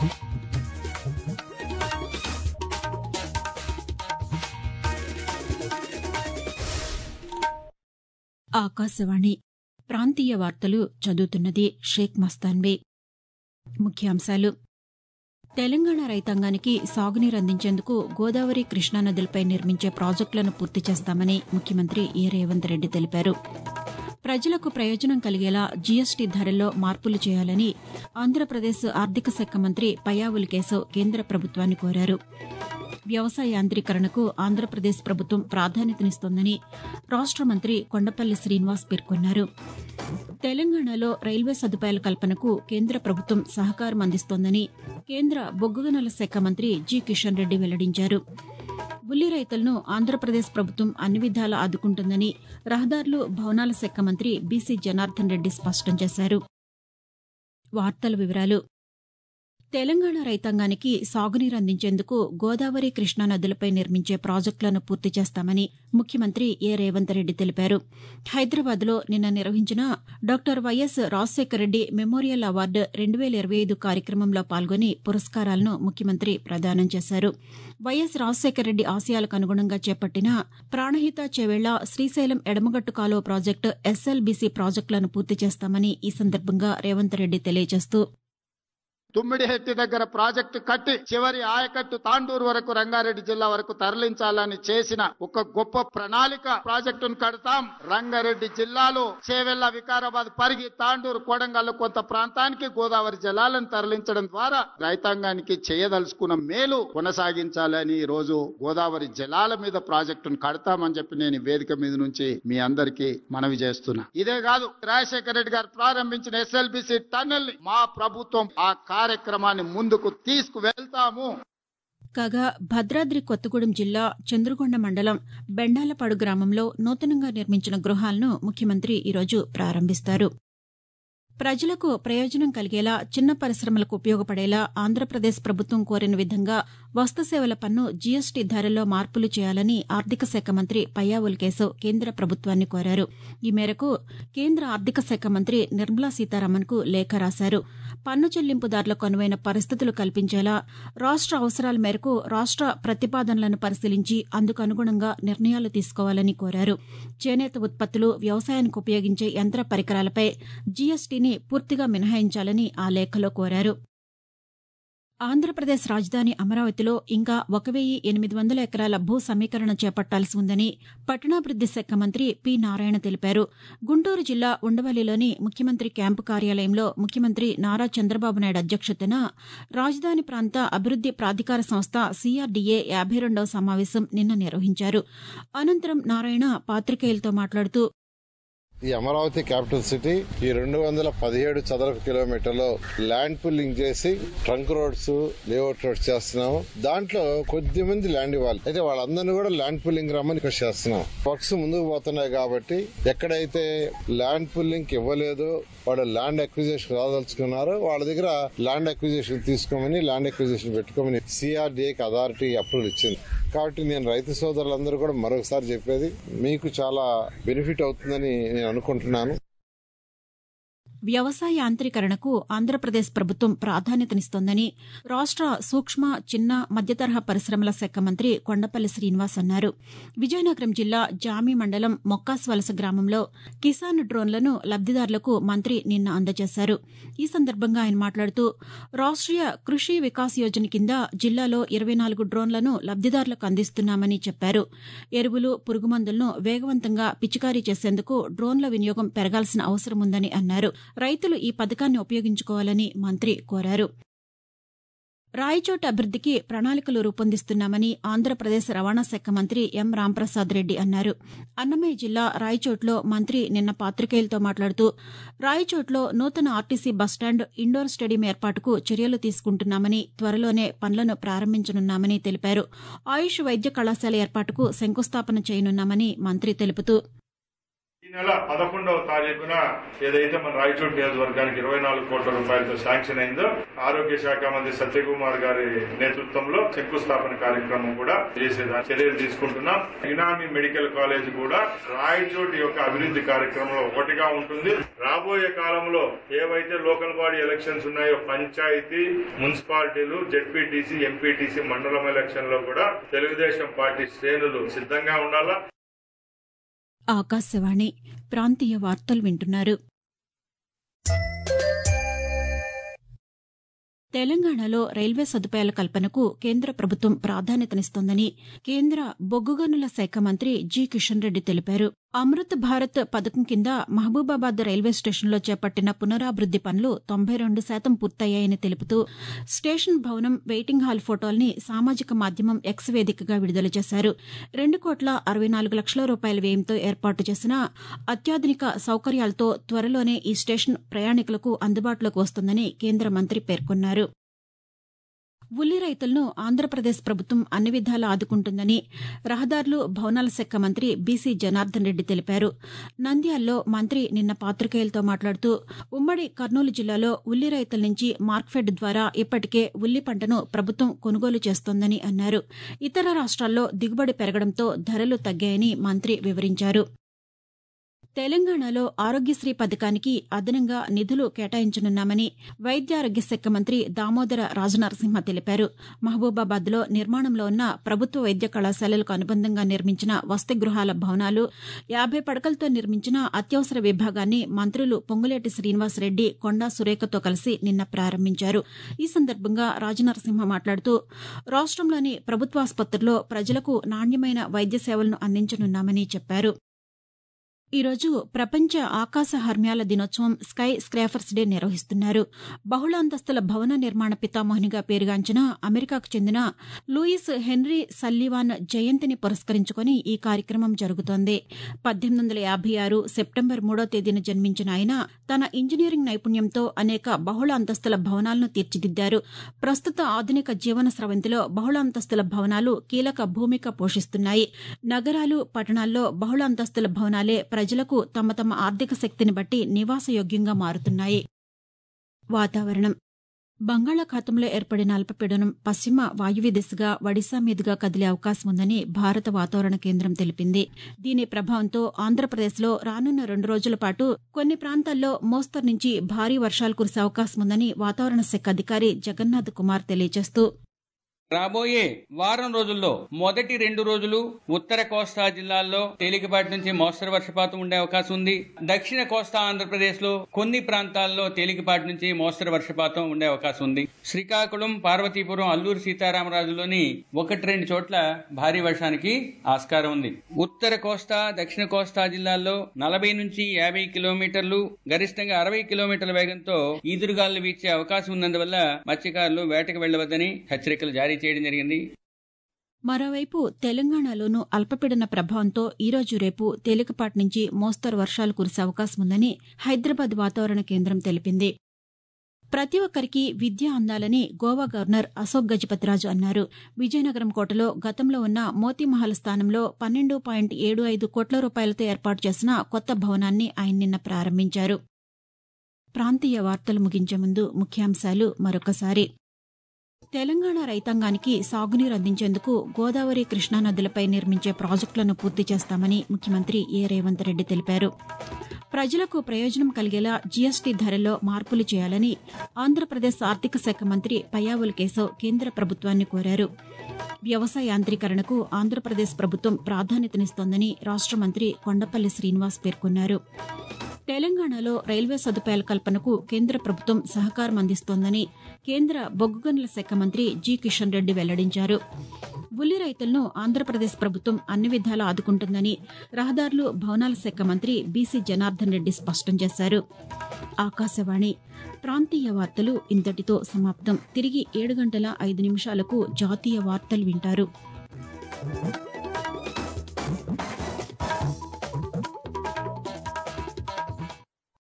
ఆకాశవాణి ప్రాంతీయ వార్తలు చదువుతున్నది షేక్ మస్తాన్బే ముఖ్యాంశాలు తెలంగాణ రైతాంగానికి సాగునీరు అందించేందుకు గోదావరి కృష్ణానదులపై నిర్మించే ప్రాజెక్టులను పూర్తి చేస్తామని ముఖ్యమంత్రి ఏ రేవంత్ రెడ్డి తెలిపారు ప్రజలకు ప్రయోజనం కలిగేలా జీఎస్టీ ధరల్లో మార్పులు చేయాలని ఆంధ్రప్రదేశ్ ఆర్థిక శాఖ మంత్రి పయ్యావుల్ కేశవ్ కేంద్ర ప్రభుత్వాన్ని కోరారు వ్యవసాయ యాంత్రీకరణకు ఆంధ్రప్రదేశ్ ప్రభుత్వం ప్రాధాన్యతనిస్తోందని రాష్ట మంత్రి కొండపల్లి శ్రీనివాస్ పేర్కొన్నారు తెలంగాణలో రైల్వే సదుపాయాల కల్పనకు కేంద్ర ప్రభుత్వం సహకారం అందిస్తోందని కేంద్ర బొగ్గు గనుల శాఖ మంత్రి జి కిషన్ రెడ్డి వెల్లడించారు ఉల్లి రైతులను ఆంధ్రప్రదేశ్ ప్రభుత్వం అన్ని విధాలా ఆదుకుంటుందని రహదారులు భవనాల శాఖ మంత్రి బీసీ జనార్దన్ రెడ్డి స్పష్టం చేశారు వార్తల వివరాలు తెలంగాణ రైతాంగానికి సాగునీరు అందించేందుకు గోదావరి కృష్ణా నదులపై నిర్మించే ప్రాజెక్టులను పూర్తి చేస్తామని ముఖ్యమంత్రి ఏ రేవంత్ రెడ్డి తెలిపారు హైదరాబాద్లో నిన్న నిర్వహించిన doctor Y S Rajasekhara Reddy memorial award రెండు వేల ఇరవై ఐదు కార్యక్రమంలో పాల్గొని పురస్కారాలను ముఖ్యమంత్రి ప్రదానం చేశారు వైఎస్ రాజశేఖర రెడ్డి ఆశయాలకు అనుగుణంగా చేపట్టిన ప్రాణహిత చెవేళ్ల శ్రీశైలం ఎడమగట్టు కాలువ ప్రాజెక్టు ఎస్ఎల్బీసీ ప్రాజెక్టులను పూర్తి చేస్తామని ఈ సందర్భంగా రేవంత్ రెడ్డి తెలియజేస్తూ తుమ్మిడిహెట్టి దగ్గర ప్రాజెక్టు కట్టి చివరి ఆయకట్టు తాండూరు వరకు రంగారెడ్డి జిల్లా వరకు తరలించాలని చేసిన ఒక గొప్ప ప్రణాళిక ప్రాజెక్టును కడతాం రంగారెడ్డి జిల్లాలో చేవెళ్ల వికారాబాద్ పరిగి తాండూరు కొడంగల్ కొంత ప్రాంతానికి గోదావరి జలాలను తరలించడం ద్వారా రైతాంగానికి చేయదలుచుకున్న మేలు కొనసాగించాలని ఈ రోజు గోదావరి జలాల మీద ప్రాజెక్టును కడతామని చెప్పి నేను ఈ వేదిక మీద నుంచి మీ అందరికీ మనవి చేస్తున్నా ఇదే కాదు రాజశేఖర రెడ్డి గారు ప్రారంభించిన ఎస్ఎల్బిసి టన్నెల్ ని మా ప్రభుత్వం ఆ కార్యక్రమాన్ని ముందుకు తీసుకువెళ్తాము కాగా భద్రాద్రి కొత్తగూడెం జిల్లా చంద్రగొండ మండలం బెండాలపాడు గ్రామంలో నూతనంగా నిర్మించిన గృహాలను ముఖ్యమంత్రి ఈరోజు ప్రారంభిస్తారు ప్రజలకు ప్రయోజనం కలిగేలా చిన్న పరిశ్రమలకు ఉపయోగపడేలా ఆంధ్రప్రదేశ్ ప్రభుత్వం కోరిన విధంగా వస్తుసేవల పన్ను జీఎస్టీ ధరల్లో మార్పులు చేయాలని ఆర్థిక శాఖ మంత్రి పయ్యావుల్ కేశవ్ కేంద్ర ప్రభుత్వాన్ని కోరారు ఈ మేరకు కేంద్ర ఆర్థిక శాఖ మంత్రి నిర్మలా సీతారామన్కు లేఖ రాశారు పన్ను చెల్లింపుదారులకు అనువైన పరిస్థితులు కల్పించేలా రాష్ట అవసరాల మేరకు రాష్ట ప్రతిపాదనలను పరిశీలించి అందుకు అనుగుణంగా నిర్ణయాలు తీసుకోవాలని కోరారు చేనేత ఉత్పత్తులు వ్యవసాయానికి ఉపయోగించే యంత్ర పరికరాలపై జీఎస్టీని పూర్తిగా మినహాయించాలని ఆ లేఖలో కోరారు ఆంధ్రప్రదేశ్ రాజధాని అమరావతిలో ఇంకా ఒక వెయ్యి ఎనిమిది వందల ఎకరాల భూ సమీకరణ చేపట్టాల్సి ఉందని పట్టణాభివృద్ది శాఖ మంత్రి పి నారాయణ తెలిపారు గుంటూరు జిల్లా ఉండవల్లిలోని ముఖ్యమంత్రి క్యాంపు కార్యాలయంలో ముఖ్యమంత్రి నారా చంద్రబాబు నాయుడు అధ్యక్షతన రాజధాని ప్రాంత అభివృద్ది ప్రాధికార సంస్థ సీఆర్డీఏ యాభై రెండవ సమావేశం నిన్న నిర్వహించారు అనంతరం నారాయణ పాతికేయులతో మాట్లాడుతూ ఈ అమరావతి క్యాపిటల్ సిటీ ఈ రెండు వందల పదిహేడు చదరపు కిలోమీటర్లో ల్యాండ్ పుల్లింగ్ చేసి ట్రంక్ రోడ్స్ లేఅవుట్ రోడ్స్ చేస్తున్నాము దాంట్లో కొద్ది మంది ల్యాండ్ ఇవ్వాలి అయితే వాళ్ళందరినీ కూడా ల్యాండ్ పుల్లింగ్ రమ్మని రిక్వెస్ట్ చేస్తున్నాం వర్క్స్ ముందుకు పోతున్నాయి కాబట్టి ఎక్కడైతే ల్యాండ్ పుల్లింగ్ ఇవ్వలేదో వాడు ల్యాండ్ అక్విజిషన్ రాదలుచుకున్నారో వాళ్ళ దగ్గర ల్యాండ్ అక్విజిషన్ తీసుకోమని ల్యాండ్ అక్విజిషన్ పెట్టుకోమని సిఆర్డీఏకి అథారిటీ అప్రూవల్ ఇచ్చింది కాబట్టి నేను రైతు సోదరులందరూ కూడా మరొకసారి చెప్పేది మీకు చాలా బెనిఫిట్ అవుతుందని నేను అనుకుంటున్నాను వ్యవసాయ యాంత్రీకరణకు ఆంధ్రప్రదేశ్ ప్రభుత్వం ప్రాధాన్యతనిస్తోందని రాష్ట సూక్ష్మ చిన్న మధ్యతరహా పరిశ్రమల శాఖ మంత్రి కొండపల్లి శ్రీనివాస్ అన్నారు విజయనగరం జిల్లా జామి మండలం మొక్కాస్వలస గ్రామంలో కిసాన్ డ్రోన్లను లబ్దిదారులకు మంత్రి నిన్న అందజేశారు ఈ సందర్భంగా ఆయన మాట్లాడుతూ రాష్ట్రీయ కృషి వికాస్ యోజన కింద జిల్లాలో ఇరవై నాలుగు డ్రోన్లను లబ్దిదారులకు అందిస్తున్నామని చెప్పారు ఎరువులు పురుగుమందులను వేగవంతంగా పిచికారీ చేసేందుకు డ్రోన్ల వినియోగం పెరగాల్సిన అవసరం ఉందని అన్నారు రైతులు ఈ పథకాన్ని ఉపయోగించుకోవాలని మంత్రి కోరారు రాయచోట అభివృద్దికి ప్రణాళికలు రూపొందిస్తున్నామని ఆంధ్రప్రదేశ్ రవాణా శాఖ మంత్రి ఎం రాంప్రసాద్ రెడ్డి అన్నారు అన్నమయ్య జిల్లా రాయచోట్లో మంత్రి నిన్న పాతికేయులతో మాట్లాడుతూ రాయచోట్లో నూతన ఆర్టీసీ బస్టాండ్ ఇండోర్ స్టేడియం ఏర్పాటుకు చర్యలు తీసుకుంటున్నామని త్వరలోనే పనులను ప్రారంభించనున్నామని తెలిపారు ఆయుష్ వైద్య కళాశాల ఏర్పాటుకు శంకుస్థాపన చేయనున్నామని మంత్రి తెలుపుతూ నెల పదకొండవ తారీఖున ఏదైతే మన రాయచోటి నియోజకవర్గానికి ఇరవై నాలుగు కోట్ల రూపాయలతో శాంక్షన్ అయిందో ఆరోగ్య శాఖ మంత్రి సత్యకుమార్ గారి నేతృత్వంలో శంకుస్థాపన కార్యక్రమం కూడా చేసే చర్యలు తీసుకుంటున్నాం ఇనామి మెడికల్ కాలేజ్ కూడా రాయచోటి యొక్క అభివృద్ధి కార్యక్రమంలో ఒకటిగా ఉంటుంది రాబోయే కాలంలో ఏవైతే లోకల్ బాడీ ఎలక్షన్స్ ఉన్నాయో పంచాయతీ మున్సిపాలిటీలు జెడ్పీటీసీ ఎంపీటీసీ మండలం ఎలక్షన్ లో కూడా తెలుగుదేశం పార్టీ శ్రేణులు సిద్ధంగా ఉండాలా ఆకాశవాణి ప్రాంతీయ వార్తలు వింటున్నారు తెలంగాణలో రైల్వే సదుపాయాల కల్పనకు కేంద్ర ప్రభుత్వం ప్రాధాన్యతనిస్తోందని కేంద్ర బొగ్గు గనుల శాఖ మంత్రి జి కిషన్ రెడ్డి తెలిపారు అమృత్ భారత్ పథకం కింద మహబూబాబాద్ రైల్వే స్టేషన్లో చేపట్టిన పునరాభివృద్ది పనులు తొంభై రెండు శాతం పూర్తయ్యాయని తెలుపుతూ స్టేషన్ భవనం వెయిటింగ్ హాల్ ఫోటోల్ని సామాజిక మాధ్యమం ఎక్స్ వేదికగా విడుదల చేశారు రెండు కోట్ల అరవై నాలుగు లక్షల రూపాయల వ్యయంతో ఏర్పాటు చేసిన అత్యాధునిక సౌకర్యాలతో త్వరలోనే ఈ స్టేషన్ ప్రయాణికులకు అందుబాటులోకి వస్తుందని కేంద్ర మంత్రి పేర్కొన్నారు ఉల్లి రైతులను ఆంధ్రప్రదేశ్ ప్రభుత్వం అన్ని విధాలా ఆదుకుంటుందని రహదారులు భవనాల శాఖ మంత్రి బీసీ జనార్దన్ రెడ్డి తెలిపారు నంద్యాలలో మంత్రి నిన్న పాతికేయులతో మాట్లాడుతూ ఉమ్మడి కర్నూలు జిల్లాలో ఉల్లి రైతుల నుంచి మార్క్ఫెడ్ ద్వారా ఇప్పటికే ఉల్లి పంటను ప్రభుత్వం కొనుగోలు చేస్తోందని అన్నారు ఇతర రాష్ట్రాల్లో దిగుబడి పెరగడంతో ధరలు తగ్గాయని మంత్రి వివరించారు తెలంగాణలో ఆరోగ్యశ్రీ పథకానికి అదనంగా నిధులు కేటాయించనున్నామని వైద్య ఆరోగ్య శాఖ మంత్రి దామోదర రాజనరసింహ తెలిపారు మహబూబాబాద్లో నిర్మాణంలో ఉన్న ప్రభుత్వ వైద్య కళాశాలలకు అనుబంధంగా నిర్మించిన వసతి గృహాల భవనాలు యాభై పడకలతో నిర్మించిన అత్యవసర విభాగాన్ని మంత్రులు పొంగులేటి శ్రీనివాసరెడ్డి కొండా సురేఖతో కలిసి నిన్న ప్రారంభించారు ఈ సందర్భంగా రాజనరసింహ మాట్లాడుతూ రాష్టంలోని ప్రభుత్వాసుపత్రుల్లో ప్రజలకు నాణ్యమైన వైద్య సేవలను అందించనున్నామని చెప్పారు ఈరోజు ప్రపంచ ఆకాశ హర్మ్యాల దినోత్సవం స్కై స్క్రాఫర్స్ డే నిర్వహిస్తున్నారు బహుళ అంతస్తుల భవన నిర్మాణ పితామోహినిగా పేరుగాంచిన అమెరికాకు చెందిన లూయిస్ హెన్రీ సల్లివాన్ జయంతిని పురస్కరించుకుని ఈ కార్యక్రమం జరుగుతోంది పద్దెనిమిది వందల యాభై ఆరు సెప్టెంబర్ మూడో తేదీన జన్మించిన ఆయన తన ఇంజనీరింగ్ నైపుణ్యంతో అనేక బహుళ అంతస్తుల భవనాలను తీర్చిదిద్దారు ప్రస్తుత ఆధునిక జీవన స్రవంతిలో బహుళ అంతస్తుల భవనాలు కీలక భూమిక పోషిస్తున్నాయి నగరాలు పట్టణాల్లో బహుళ అంతస్తుల భవనాలే ప్రజలకు తమ తమ ఆర్థిక శక్తిని బట్టి నివాసయోగ్యంగా మారుతున్నాయి వాతావరణం బంగాళాఖాతంలో ఏర్పడిన అల్పపీడనం పశ్చిమ వాయువ్య దిశగా ఒడిశా మీదుగా కదిలే అవకాశం ఉందని భారత వాతావరణ కేంద్రం తెలిపింది దీని ప్రభావంతో ఆంధ్రప్రదేశ్లో రానున్న రెండు రోజుల పాటు కొన్ని ప్రాంతాల్లో మోస్తరు నుంచి భారీ వర్షాలు కురిసే అవకాశం ఉందని వాతావరణ శాఖ అధికారి జగన్నాథ్ కుమార్ తెలియజేస్తూ రాబోయే వారం రోజుల్లో మొదటి రెండు రోజులు ఉత్తర కోస్తా జిల్లాల్లో తేలికపాటి నుంచి మోస్తరు వర్షపాతం ఉండే అవకాశం ఉంది దక్షిణ కోస్తా ఆంధ్రప్రదేశ్ లో కొన్ని ప్రాంతాల్లో తేలికపాటి నుంచి మోస్తరు వర్షపాతం ఉండే అవకాశం ఉంది శ్రీకాకుళం పార్వతీపురం అల్లూరు సీతారామరాజులోని ఒకటి రెండు చోట్ల భారీ వర్షానికి ఆస్కారం ఉంది ఉత్తర కోస్తా దక్షిణ కోస్తా జిల్లాల్లో నలభై నుంచి యాభై కిలోమీటర్లు గరిష్టంగా అరవై కిలోమీటర్ల వేగంతో ఈదురుగాలు వీచే అవకాశం ఉన్నందువల్ల మత్స్యకారులు వేటకు వెళ్లవద్దని హెచ్చరికలు జారీ చేయడం జరిగింది మరోవైపు తెలంగాణలోనూ అల్పపీడన ప్రభావంతో ఈరోజు రేపు తేలికపాటి నుంచి మోస్తరు వర్షాలు కురిసే అవకాశం ఉందని హైదరాబాద్ వాతావరణ కేంద్రం తెలిపింది ప్రతి ఒక్కరికి విద్య అందాలని గోవా గవర్నర్ అశోక్ గజపతిరాజు అన్నారు విజయనగరం కోటలో గతంలో ఉన్న మోతీమహల్ స్థానంలో పన్నెండు పాయింట్ ఏడు ఐదు కోట్ల రూపాయలతో ఏర్పాటు చేసిన కొత్త భవనాన్ని ఆయన నిన్న ప్రారంభించారు ప్రాంతీయ వార్తలు ముగించే ముందు ముఖ్యాంశాలు మరొకసారి తెలంగాణ రైతాంగానికి సాగునీరు అందించేందుకు గోదావరి కృష్ణా నదులపై నిర్మించే ప్రాజెక్టులను పూర్తి చేస్తామని ముఖ్యమంత్రి ఏ రేవంత్ రెడ్డి తెలిపారు ప్రజలకు ప్రయోజనం కలిగేలా జీఎస్టీ ధరల్లో మార్పులు చేయాలని ఆంధ్రప్రదేశ్ ఆర్థిక శాఖ మంత్రి పయ్యావుల కేశవ్ కేంద్ర ప్రభుత్వాన్ని కోరారు వ్యవసాయ యాంత్రీకరణకు ఆంధ్రప్రదేశ్ ప్రభుత్వం ప్రాధాన్యతనిస్తోందని రాష్ట మంత్రి కొండపల్లి శ్రీనివాస్ పేర్కొన్నారు తెలంగాణలో రైల్వే సదుపాయాల కల్పనకు కేంద్ర ప్రభుత్వం సహకారం అందిస్తోందని కేంద్ర బొగ్గు గనుల శాఖ మంత్రి జి కిషన్ రెడ్డి వెల్లడించారు ఉల్లి రైతులను ఆంధ్రప్రదేశ్ ప్రభుత్వం అన్ని విధాలా ఆదుకుంటుందని రహదారులు భవనాల శాఖ మంత్రి బీసీ జనార్దన్ రెడ్డి స్పష్టం చేశారు ఆకాశవాణి ప్రాంతీయ వార్తలు ఇంతటితో సమాప్తం తిరిగి ఏడు గంటల ఐదు నిమిషాలకు జాతీయ వార్తలు వింటారు